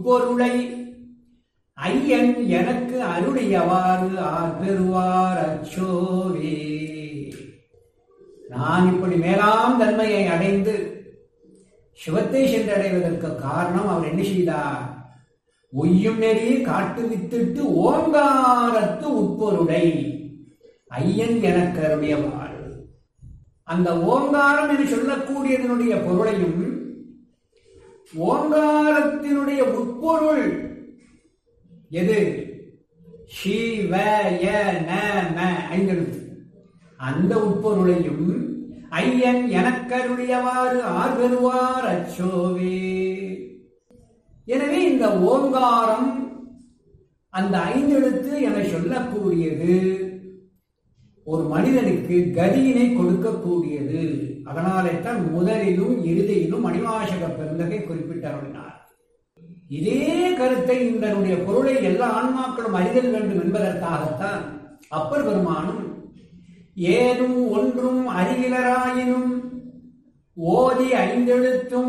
உட்பொருளை ஐயன் எனக்கு அருளியவாறு ஆர் பெறுவார் அச்சோவே நான் இப்படி மேலாம் தன்மையை அடைந்து சிவத்தை சென்றடைவதற்கு காரணம் அவர் என்ன செய்தார் ஒய்யும் நெறி காட்டு வித்திட்டு ஓங்காரத்து உட்பொருளை ஐயன் எனக்கு அருளியவாறு அந்த ஓங்காரம் என்று சொல்லக்கூடியதனுடைய பொருளையும் ஓங்காரத்தினுடைய உட்பொருள் எது ஷி வ ய ந ம ஐந்தெழுத்து அந்த உட்பொருளையும் ஐயன் எனக்கருடையவாறு ஆர் பெறுவார் அச்சோவே எனவே இந்த ஓங்காரம் அந்த ஐந்தெழுத்து என சொல்லக்கூடியது ஒரு மனிதனுக்கு கதியினை கொடுக்கக்கூடியது அதனாலே தான் முதலிலும் இறுதியிலும் மணிவாசக பெருந்தகை குறிப்பிட்டருளினார் இதே கருத்தை இதனுடைய பொருளை எல்லா ஆன்மாக்களும் அறிதல் வேண்டும் என்பதற்காகத்தான் அப்பர் பெருமானும் ஏதும் ஒன்றும் அறிவிலராயினும் ஓதி ஐந்தெழுத்தும்